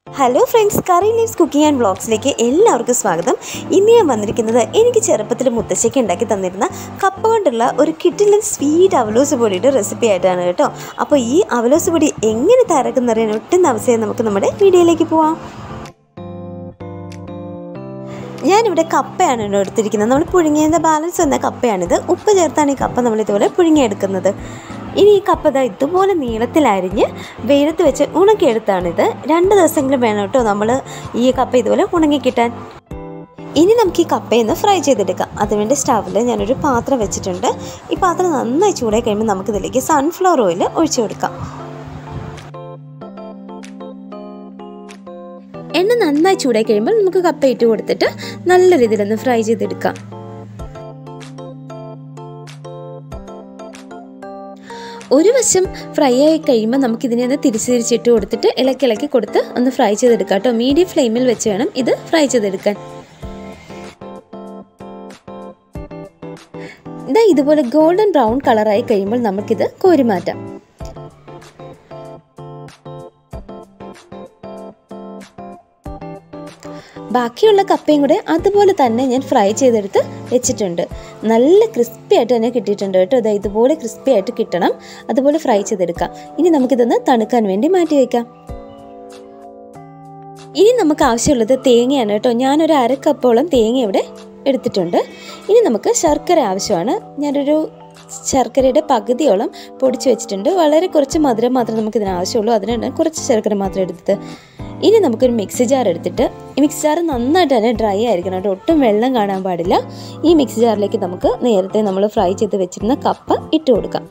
hello friends curry leaves cooking and വ്ളോഗ്സിലേക്ക് എല്ലാവർക്കും സ്വാഗതം ഇന്ന് ഞാൻ വന്നിരിക്കുന്നത് എനിക്ക് ചെറുപ്പത്തിൽ മുത്തശ്ശിക്ക് ഉണ്ടാക്കി തന്നിരുന്ന കപ്പ കൊണ്ടുള്ള ഒരു കിട്ടിലൻ സ്വീറ്റ് അവലോസ് പൊടിയുടെ റെസിപ്പി ആയിട്ടാണ് കേട്ടോ അപ്പോൾ ഈ അവലോസ് പൊടി എങ്ങനെ തയ്യാറാക്കുന്നറിയാൻ ഒട്ടും അവസരം നമുക്ക് നമ്മുടെ വീഡിയോയിലേക്ക് പോവാം ഞാനിവിടെ കപ്പയാണ് ഇവിടെ എടുത്തിരിക്കുന്നത് നമ്മൾ പുഴുങ്ങിയതിൻ്റെ ബാലൻസ് വന്ന കപ്പയാണിത് ഉപ്പ് ചേർത്താണ് ഈ കപ്പ നമ്മൾ ഇതുപോലെ പുഴുങ്ങിയെടുക്കുന്നത് ഇനി ഈ കപ്പ ദാ ഇതുപോലെ നീളത്തിലരിഞ്ഞ് വെയിലത്ത് വെച്ച് ഉണക്കിയെടുത്താണിത് രണ്ട് ദിവസമെങ്കിലും വേണം കേട്ടോ നമ്മൾ ഈ കപ്പ ഇതുപോലെ ഉണങ്ങിക്കിട്ടാൻ ഇനി നമുക്ക് ഈ കപ്പയൊന്ന് ഫ്രൈ ചെയ്തെടുക്കാം അതിനുവേണ്ടി സ്റ്റൗവിൽ ഞാനൊരു പാത്രം വെച്ചിട്ടുണ്ട് ഈ പാത്രം നന്നായി ചൂടായി കഴിയുമ്പോൾ നമുക്കിതിലേക്ക് സൺഫ്ലവർ ഓയിൽ ഒഴിച്ചു കൊടുക്കാം എണ്ണ നന്നായി ചൂടായി കഴിയുമ്പോൾ നമുക്ക് കപ്പ ഇട്ട് കൊടുത്തിട്ട് നല്ല രീതിയിലൊന്ന് ഫ്രൈ ചെയ്തെടുക്കാം ഒരു വശം ഫ്രൈ ആയി കഴിയുമ്പോൾ നമുക്ക് ഇതിനെ ഒന്ന് തിരിച്ച് തിരിച്ചിട്ട് കൊടുത്തിട്ട് ഇളക്കി ഇളക്കി കൊടുത്ത് ഒന്ന് ഫ്രൈ ചെയ്തെടുക്കാം കേട്ടോ മീഡിയം ഫ്ലെയിമിൽ വെച്ച് വേണം ഇത് ഫ്രൈ ചെയ്തെടുക്കാൻ ഇതാ ഇതുപോലെ ഗോൾഡൻ ബ്രൗൺ കളറായി കഴിയുമ്പോൾ നമുക്കിത് കോരി മാറ്റാം ബാക്കിയുള്ള കപ്പയും കൂടെ അതുപോലെ തന്നെ ഞാൻ ഫ്രൈ ചെയ്തെടുത്ത് വെച്ചിട്ടുണ്ട് നല്ല ക്രിസ്പി ആയിട്ട് തന്നെ കിട്ടിയിട്ടുണ്ട് കേട്ടോ ഇതാ ഇതുപോലെ ക്രിസ്പി ആയിട്ട് കിട്ടണം അതുപോലെ ഫ്രൈ ചെയ്തെടുക്കാം ഇനി നമുക്കിതൊന്ന് തണുക്കാൻ വേണ്ടി മാറ്റി വയ്ക്കാം ഇനി നമുക്ക് ആവശ്യമുള്ളത് തേങ്ങയാണ് കേട്ടോ ഞാനൊരു അര കപ്പോളം തേങ്ങ ഇവിടെ എടുത്തിട്ടുണ്ട് ഇനി നമുക്ക് ശർക്കര ആവശ്യമാണ് ഞാനൊരു ശർക്കരയുടെ പകുതിയോളം പൊടിച്ച് വെച്ചിട്ടുണ്ട് വളരെ കുറച്ച് മധുരം മാത്രമേ നമുക്ക് ഇതിന് ആവശ്യമുള്ളൂ അതിനാണ് കുറച്ച് ശർക്കര മാത്രം എടുത്തത് ഇനി നമുക്കൊരു മിക്സി ജാർ എടുത്തിട്ട് ഈ മിക്സി ജാർ നന്നായിട്ട് തന്നെ ഡ്രൈ ആയിരിക്കണം കേട്ടോ ഒട്ടും വെള്ളം കാണാൻ പാടില്ല ഈ മിക്സി ജാറിലേക്ക് നമുക്ക് നേരത്തെ നമ്മൾ ഫ്രൈ ചെയ്ത് വെച്ചിരുന്ന കപ്പ ഇട്ട് കൊടുക്കാം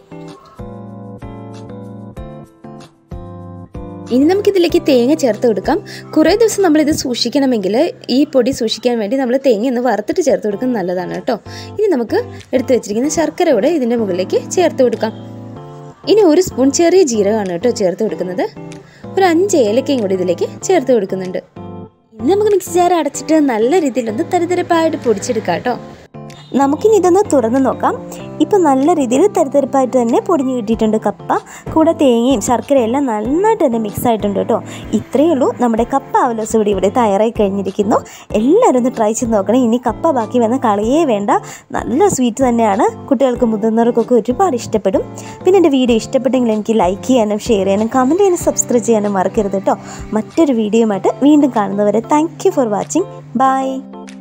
ഇനി നമുക്കിതിലേക്ക് തേങ്ങ ചേർത്ത് കൊടുക്കാം കുറേ ദിവസം നമ്മളിത് സൂക്ഷിക്കണമെങ്കിൽ ഈ പൊടി സൂക്ഷിക്കാൻ വേണ്ടി നമ്മൾ തേങ്ങ ഒന്ന് വറുത്തിട്ട് ചേർത്ത് കൊടുക്കുന്നത് നല്ലതാണ് കേട്ടോ ഇനി നമുക്ക് എടുത്തു വെച്ചിരിക്കുന്ന ശർക്കര കൂടെ ഇതിൻ്റെ മുകളിലേക്ക് ചേർത്ത് കൊടുക്കാം ഇനി ഒരു സ്പൂൺ ചെറിയ ജീരകമാണ് കേട്ടോ ചേർത്ത് കൊടുക്കുന്നത് ഒരു അഞ്ച് ഏലക്കയും കൂടി ഇതിലേക്ക് ചേർത്ത് കൊടുക്കുന്നുണ്ട് ഇനി നമുക്ക് മിക്സി ജാർ അടച്ചിട്ട് നല്ല രീതിയിലൊന്ന് തരിതരപ്പായിട്ട് പൊടിച്ചെടുക്കാം കേട്ടോ നമുക്കിനി ഇതൊന്ന് തുറന്ന് നോക്കാം ഇപ്പം നല്ല രീതിയിൽ തരിതരിപ്പായിട്ട് തന്നെ പൊടിഞ്ഞു കിട്ടിയിട്ടുണ്ട് കപ്പ കൂടെ തേങ്ങയും ശർക്കരയും എല്ലാം നന്നായിട്ട് തന്നെ മിക്സ് ആയിട്ടുണ്ട് കേട്ടോ ഇത്രയേ ഉള്ളൂ നമ്മുടെ കപ്പ അവലോസ് ഇവിടെ ഇവിടെ തയ്യാറായി കഴിഞ്ഞിരിക്കുന്നു എല്ലാവരും ഒന്ന് ട്രൈ ചെയ്ത് നോക്കണം ഇനി കപ്പ ബാക്കി വന്ന കളിയേ വേണ്ട നല്ല സ്വീറ്റ് തന്നെയാണ് കുട്ടികൾക്ക് മുതിർന്നവർക്കൊക്കെ ഒരുപാട് ഇഷ്ടപ്പെടും പിന്നെ എൻ്റെ വീഡിയോ ഇഷ്ടപ്പെട്ടെങ്കിൽ എനിക്ക് ലൈക്ക് ചെയ്യാനും ഷെയർ ചെയ്യാനും കമൻറ്റ് ചെയ്യാനും സബ്സ്ക്രൈബ് ചെയ്യാനും മറക്കരുത് കേട്ടോ മറ്റൊരു വീഡിയോയുമായിട്ട് വീണ്ടും കാണുന്നവരെ thank you for watching by